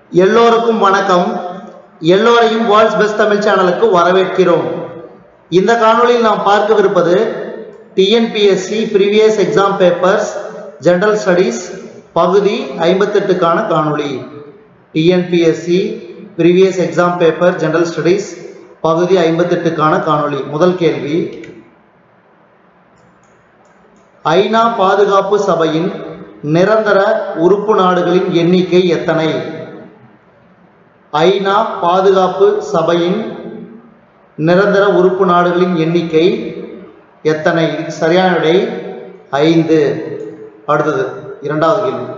எல்லோருக்கும் வணக்கம் எல்லோரையும் வேர்ல்ட்ஸ் பெஸ்ட் தமிழ் சேனலுக்கு வரவேற்கிறோம் இந்த காணொளியில் நாம் பார்க்கவிருப்பது TNPSC previous exam papers general studies பகுதி ஐம்பத்தெட்டுக்கான காணொளி TNPSC previous exam paper general studies பகுதி ஐம்பத்தெட்டுக்கான காணொளி முதல் கேள்வி ஐநா பாதுகாப்பு சபையின் நிரந்தர உறுப்பு நாடுகளின் எண்ணிக்கை எத்தனை ஐநா பாதுகாப்பு சபையின் நிரந்தர உறுப்பு நாடுகளின் எண்ணிக்கை எத்தனை இதுக்கு சரியான விடை ஐந்து அடுத்தது இரண்டாவது கேள்வி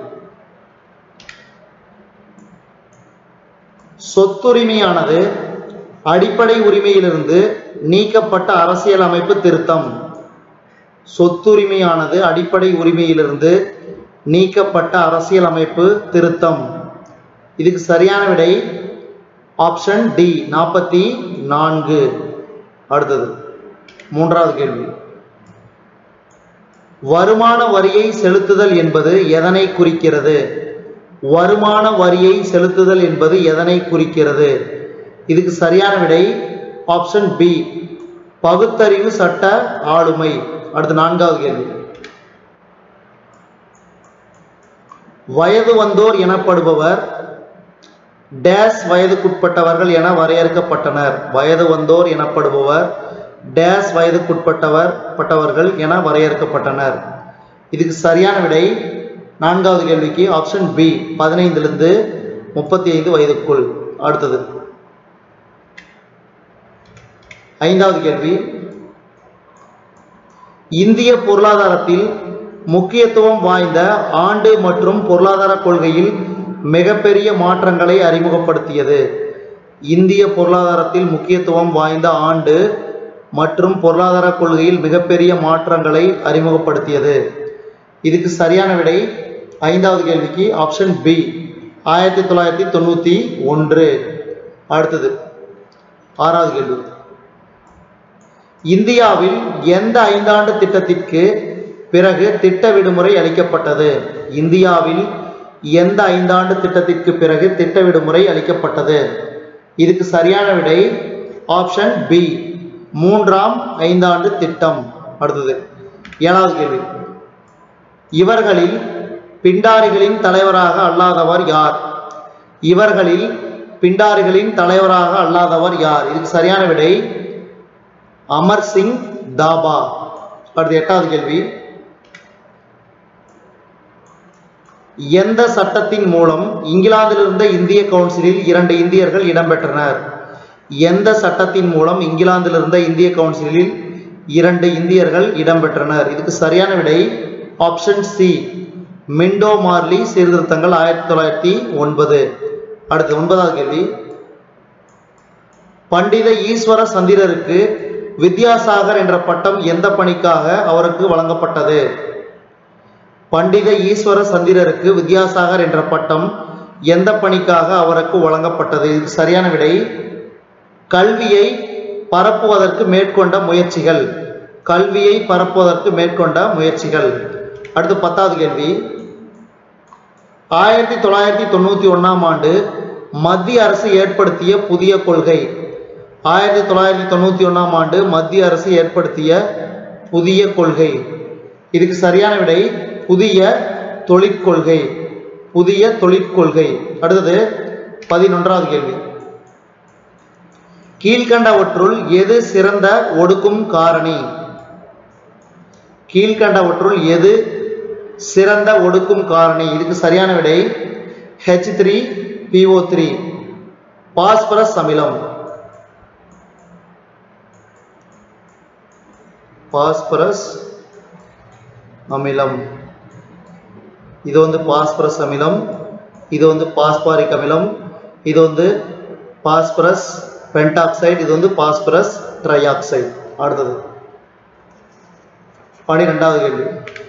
சொத்துரிமையானது அடிப்படை உரிமையிலிருந்து நீக்கப்பட்ட அரசியலமைப்பு திருத்தம் சொத்துரிமையானது அடிப்படை உரிமையிலிருந்து நீக்கப்பட்ட அரசியலமைப்பு திருத்தம் இதுக்கு சரியான விடை ஆப்ஷன் டி நாற்பத்தி நான்கு அடுத்தது மூன்றாவது கேள்வி வருமான வரியை செலுத்துதல் என்பது எதனை குறிக்கிறது வருமான வரியை செலுத்துதல் என்பது எதனை குறிக்கிறது இதுக்கு சரியான விடை ஆப்ஷன் பி பகுத்தறிவு சட்ட ஆளுமை அடுத்து நான்காவது கேள்வி வயது வந்தோர் எனப்படுபவர் டேஸ் வயதுக்குட்பட்டவர்கள் என வரையறுக்கப்பட்டனர் வயது வந்தோர் எனப்படுபவர் டேஸ் வயதுக்குட்பட்டவர் பட்டவர்கள் என வரையறுக்கப்பட்டனர் இதுக்கு சரியான விடை நான்காவது கேள்விக்கு ஆப்ஷன் பி பதினைந்திலிருந்து முப்பத்தி ஐந்து வயதுக்குள் அடுத்தது ஐந்தாவது கேள்வி இந்திய பொருளாதாரத்தில் முக்கியத்துவம் வாய்ந்த ஆண்டு மற்றும் பொருளாதார கொள்கையில் மிகப்பெரிய மாற்றங்களை அறிமுகப்படுத்தியது இந்திய பொருளாதாரத்தில் முக்கியத்துவம் வாய்ந்த ஆண்டு மற்றும் பொருளாதார கொள்கையில் மிகப்பெரிய மாற்றங்களை அறிமுகப்படுத்தியது இதுக்கு சரியான விடை ஐந்தாவது கேள்விக்கு ஆப்ஷன் பி ஆயிரத்தி தொள்ளாயிரத்தி தொண்ணூற்றி ஒன்று அடுத்தது ஆறாவது கேள்வி இந்தியாவில் எந்த ஐந்தாண்டு திட்டத்திற்கு பிறகு திட்ட விடுமுறை அளிக்கப்பட்டது இந்தியாவில் எந்த ஐந்தாண்டு திட்டத்திற்கு பிறகு திட்ட விடுமுறை அளிக்கப்பட்டது இதுக்கு சரியான விடை ஆப்ஷன் பி மூன்றாம் ஐந்தாண்டு திட்டம் அடுத்தது ஏழாவது கேள்வி இவர்களில் பிண்டாரிகளின் தலைவராக அல்லாதவர் யார் இவர்களில் பிண்டாரிகளின் தலைவராக அல்லாதவர் யார் இதுக்கு சரியான விடை அமர் சிங் தாபா அடுத்து எட்டாவது கேள்வி எந்த சட்டத்தின் மூலம் இங்கிலாந்தில் இருந்த இந்திய கவுன்சிலில் இரண்டு இந்தியர்கள் இடம்பெற்றனர் எந்த சட்டத்தின் மூலம் இங்கிலாந்தில் இருந்த இந்திய கவுன்சிலில் இரண்டு இந்தியர்கள் இடம்பெற்றனர் இதுக்கு சரியான விடை ஆப்ஷன் சி மிண்டோ மார்லி சீர்திருத்தங்கள் ஆயிரத்தி தொள்ளாயிரத்தி ஒன்பது அடுத்து ஒன்பதாவது கேள்வி பண்டித ஈஸ்வர சந்திரருக்கு வித்யாசாகர் என்ற பட்டம் எந்த பணிக்காக அவருக்கு வழங்கப்பட்டது பண்டித ஈஸ்வர சந்திரருக்கு வித்யாசாகர் என்ற பட்டம் எந்த பணிக்காக அவருக்கு வழங்கப்பட்டது இது சரியான விடை கல்வியை பரப்புவதற்கு மேற்கொண்ட முயற்சிகள் கல்வியை பரப்புவதற்கு மேற்கொண்ட முயற்சிகள் அடுத்து பத்தாவது கேள்வி ஆயிரத்தி தொள்ளாயிரத்தி தொண்ணூத்தி ஒன்னாம் ஆண்டு மத்திய அரசு ஏற்படுத்திய புதிய கொள்கை ஆயிரத்தி தொள்ளாயிரத்தி தொண்ணூத்தி ஒன்னாம் ஆண்டு மத்திய அரசு ஏற்படுத்திய புதிய கொள்கை இதுக்கு சரியான விடை புதிய தொழிற்கொள்கை புதிய தொழிற்கொள்கை அடுத்தது பதினொன்றாவது கேள்வி கீழ்கண்டவற்றுள் எது சிறந்த ஒடுக்கும் காரணி கீழ்கண்டவற்றுள் எது சிறந்த ஒடுக்கும் காரணி இதுக்கு சரியான விடை H three PO three phosphorus அமிலம் பாஸ்பரஸ் அமிலம் இது வந்து பாஸ்பரஸ் அமிலம் இது வந்து பாஸ்பாரிக் அமிலம் இது வந்து பாஸ்பரஸ் பென்டாக்சைடு இது வந்து பாஸ்பரஸ் ட்ரையாக்சைடு அடுத்தது பனிரெண்டாவது கேள்வி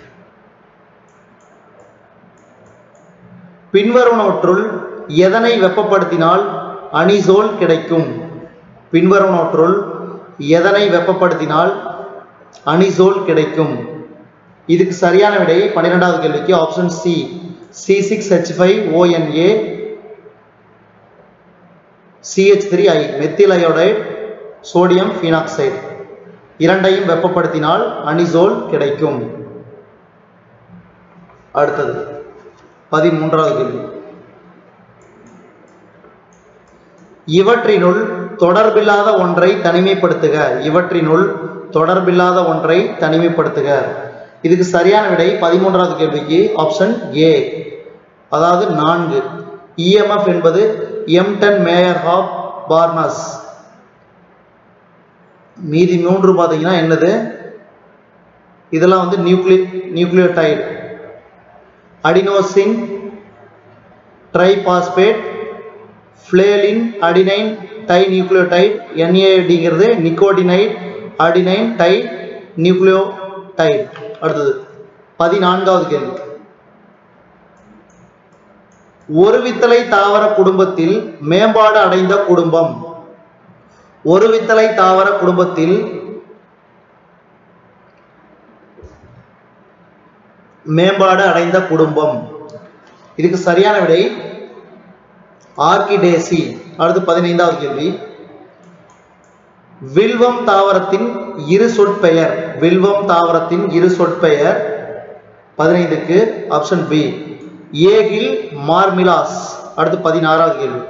பின்வருவனவற்றுள் எதனை வெப்பப்படுத்தினால் அனிசோல் கிடைக்கும் பின்வருவனவற்றுள் எதனை வெப்பப்படுத்தினால் அனிசோல் கிடைக்கும் இதுக்கு சரியான விடை பன்னிரெண்டாவது கேள்விக்கு option C C six H five ONA CH three I methyl iodide sodium phenoxide இரண்டையும் வெப்பப்படுத்தினால் அனிசோல் கிடைக்கும் அடுத்தது பதிமூன்றாவது கேள்வி இவற்றினுள் தொடர்பில்லாத ஒன்றை தனிமைப்படுத்துக இவற்றினுள் தொடர்பில்லாத ஒன்றை தனிமைப்படுத்துக இதுக்கு சரியான விடை பதிமூன்றாவது கேள்விக்கு ஆப்ஷன் ஏ அதாவது நான்கு இஎம்எஃப் என்பது எம்டன் மேயர் ஆஃப் பார்னஸ் மீதி மூன்று பார்த்தீங்கன்னா என்னது இதெல்லாம் வந்து nucleo nucleotide adenosine triphosphate flavin adenine dinucleotide என்ஏடிங்கிறது நிக்கோடினைட் அடினைன் டை நியூக்ளியோடைட் அடுத்தது பதினான்காவது கேள்வி ஒரு வித்தலை தாவர குடும்பத்தில் மேம்பாடு அடைந்த குடும்பம் ஒரு வித்தலை தாவர குடும்பத்தில் மேம்பாடு அடைந்த குடும்பம் இதுக்கு சரியான விடை ஆர்கிடேசி அடுத்து பதினைந்தாவது கேள்வி வில்வம் தாவரத்தின் இரு சொற்பெயர் வில்வம் தாவரத்தின் இரு சொற்பெயர் பதினைந்துக்கு ஆப்ஷன் பி ஏகில் மார்மிலாஸ் அடுத்து பதினாறாவது கேள்வி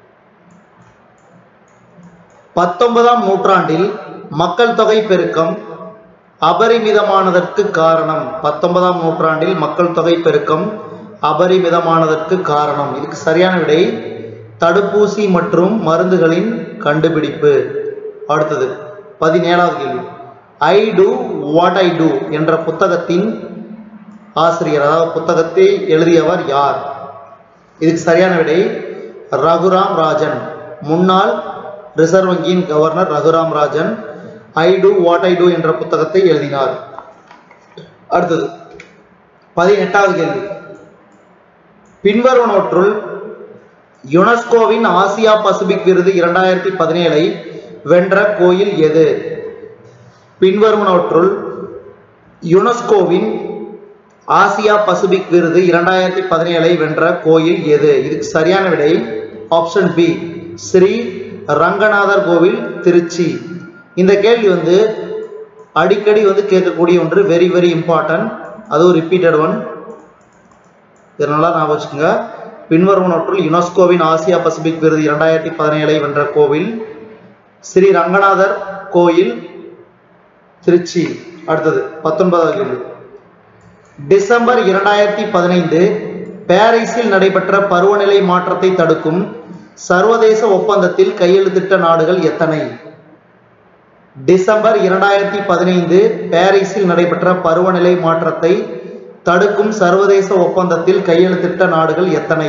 பத்தொன்பதாம் நூற்றாண்டில் மக்கள் தொகை பெருக்கம் அபரிமிதமானதற்கு காரணம் பத்தொன்பதாம் நூற்றாண்டில் மக்கள் தொகை பெருக்கம் அபரிமிதமானதற்கு காரணம் இதுக்கு சரியான விடை தடுப்பூசி மற்றும் மருந்துகளின் கண்டுபிடிப்பு அடுத்தது பதினேழாவது கேள்வி I do what I do என்ற புத்தகத்தின் ஆசிரியர் அதாவது புத்தகத்தை எழுதியவர் யார் இதுக்கு சரியான விடை ரகுராம் ராஜன் முன்னாள் ரிசர்வ் வங்கியின் governor Raghuram Rajan I do what I do என்ற புத்தகத்தை எழுதினார் அடுத்தது பதினெட்டாவது கேள்வி பின்வருவனவற்றுள் யுனெஸ்கோவின் ஆசியா பசிபிக் விருது இரண்டாயிரத்தி பதினேழை வென்ற கோயில் எது பின்வருவனவற்றுள் யுனெஸ்கோவின் ஆசியா பசிபிக் விருது இரண்டாயிரத்தி பதினேழை வென்ற கோயில் எது இதுக்கு சரியான விடை ஆப்ஷன் பி ஸ்ரீ ரங்கநாதர் கோவில் திருச்சி இந்த கேள்வி வந்து அடிக்கடி வந்து கேட்கக்கூடிய ஒன்று வெரி வெரி இம்பார்ட்டன்ட் அதுவும் ரிப்பீட்டட் ஒன் இதை நல்லா ஞாபகம் வச்சுக்கோங்க பின்வருவனவற்றுள் யுனெஸ்கோவின் ஆசியா பசிபிக் விருது இரண்டாயிரத்தி பதினேழை வென்ற கோவில் ஸ்ரீ ரங்கநாதர் கோயில் திருச்சி அடுத்தது பத்தொன்பதாவது கேள்வி டிசம்பர் இரண்டாயிரத்தி பதினைந்து பாரிஸில் நடைபெற்ற பருவநிலை மாற்றத்தை தடுக்கும் சர்வதேச ஒப்பந்தத்தில் கையெழுத்திட்ட நாடுகள் எத்தனை டிசம்பர் இரண்டாயிரத்தி பதினைந்து பாரிஸில் நடைபெற்ற பருவநிலை மாற்றத்தை தடுக்கும் சர்வதேச ஒப்பந்தத்தில் கையெழுத்திட்ட நாடுகள் எத்தனை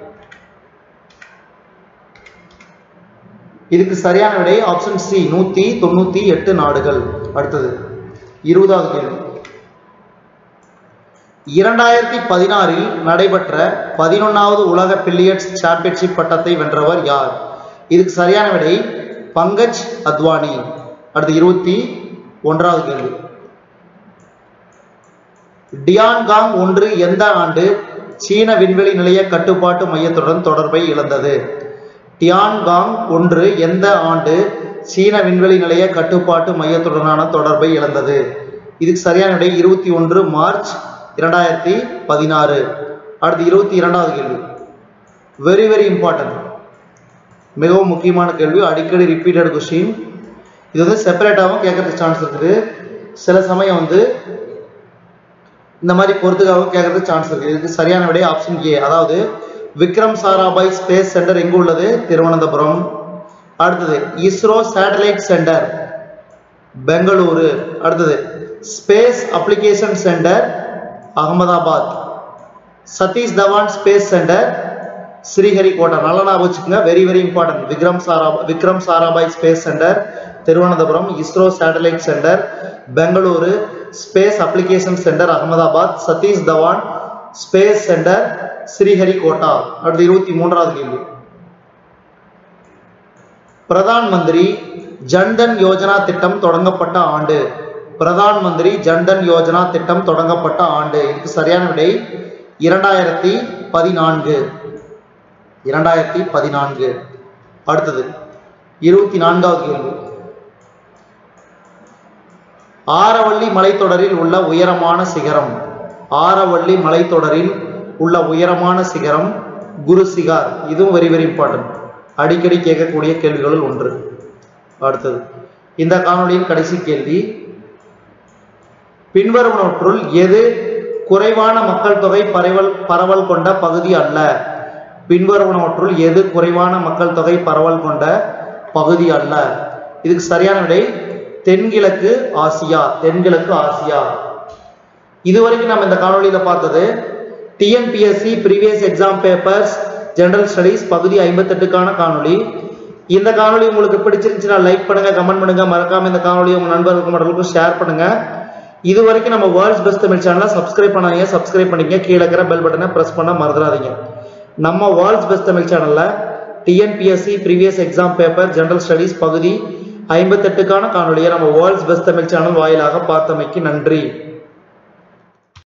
இதுக்கு சரியான விடை ஆப்ஷன் சி நூத்தி தொண்ணூத்தி எட்டு நாடுகள் அடுத்தது இருபதாவது கேள்வி இரண்டாயிரத்தி பதினாறில் நடைபெற்ற பதினொன்னாவது உலக பில்லியர்ட்ஸ் சாம்பியன்ஷிப் பட்டத்தை வென்றவர் யார் இதுக்கு சரியான விடை பங்கஜ் அத்வானி அடுத்து இருபத்தி ஒன்றாவது கேள்வி டியான்காங் ஒன்று எந்த ஆண்டு சீன விண்வெளி நிலைய கட்டுப்பாட்டு மையத்துடன் தொடர்பை இழந்தது டியான்காங் ஒன்று எந்த ஆண்டு சீன விண்வெளி நிலைய கட்டுப்பாட்டு மையத்துடனான தொடர்பை இழந்தது இதுக்கு சரியான விடை இருபத்தி ஒன்று மார்ச் இரண்டாயிரத்தி பதினாறு அடுத்து இருபத்தி இரண்டாவது கேள்வி வெரி வெரி இம்பார்ட்டன்ட் மிகவும் முக்கியமான கேள்வி அடிக்கடி ரிப்பீட்டட் கொஸ்டின் இது வந்து செப்பரேட்டாகவும் கேட்கறதுக்கு சான்ஸ் இருக்குது சில சமயம் வந்து இந்த மாதிரி பொறுத்துக்காகவும் கேட்கறதுக்கு சான்ஸ் இருக்குது இதுக்கு சரியான விடை ஆப்ஷன் ஏ அதாவது விக்ரம் சாராபாய் ஸ்பேஸ் சென்டர் எங்கு உள்ளது திருவனந்தபுரம் அடுத்தது இஸ்ரோ சேட்டலைட் சென்டர் பெங்களூரு அடுத்தது space application centre Ahmedabad Satish Dhawan space centre Sriharikota நல்லா ஞாபகம் வச்சுக்கோங்க very very important Vikram Sara Vikram Sarabhai space centre Thiruvananthapuram ISRO satellite centre Bengaluru space application centre Ahmedabad Satish Dhawan space centre Sriharikota அடுத்து இருபத்தி மூன்றாவது கேள்வி பிரதான் மந்திரி ஜன்தன் யோஜனா திட்டம் தொடங்கப்பட்ட ஆண்டு பிரதான் மந்திரி ஜன்தன் யோஜனா திட்டம் தொடங்கப்பட்ட ஆண்டு இதுக்கு சரியான விடை இரண்டாயிரத்தி பதினான்கு இரண்டாயிரத்தி பதினான்கு அடுத்தது இருபத்தி நான்காவது கேள்வி ஆரவள்ளி மலைத்தொடரில் உள்ள உயரமான சிகரம் ஆரவள்ளி மலைத்தொடரில் உள்ள உயரமான சிகரம் குரு சிகார் இதுவும் வெரி வெரி இம்பார்ட்டன்ட் அடிக்கடி கேட்கக்கூடிய கேள்விகளில் ஒன்று அடுத்தது இந்த காணொளியின் கடைசி கேள்வி பின்வருவனவற்றுள் எது குறைவான மக்கள் தொகை பரவல் பரவல் கொண்ட பகுதி அல்ல பின்வருவனவற்றுள் எது குறைவான மக்கள் தொகை பரவல் கொண்ட பகுதி அல்ல இதுக்கு சரியான விடை தென்கிழக்கு ஆசியா தென்கிழக்கு ஆசியா இதுவரைக்கும் நம்ம இந்த காணொளியில பார்த்தது TNPSC previous exam papers general studies பகுதி ஐம்பத்தெட்டுக்கான காணொளி இந்த காணொளி உங்களுக்கு பிடிச்சிருந்துச்சுன்னா லைக் பண்ணுங்க கமெண்ட் பண்ணுங்க மறக்காம இந்த காணொலியை உங்க நண்பர்களுக்கும் மற்றவர்களுக்கும் ஷேர் பண்ணுங்க இது வரைக்கும் நம்ம வேர்ல்ட்ஸ் பெஸ்ட் தமிழ் சேனலை சப்ஸ்கிரைப் பண்ணாதீங்க சப்ஸ்கிரைப் பண்ணிங்க கீழே இருக்கிற பெல் பட்டனை பிரஸ் பண்ண மறந்துடாதீங்க நம்ம வேர்ல்ட்ஸ் பெஸ்ட் தமிழ் சேனல்ல TNPSC previous exam paper general studies பகுதி ஐம்பத்தெட்டுக்கான காணொலியை நம்ம வேர்ல்ட்ஸ் பெஸ்ட் தமிழ் சேனல் வாயிலாக பார்த்தமைக்கு நன்றி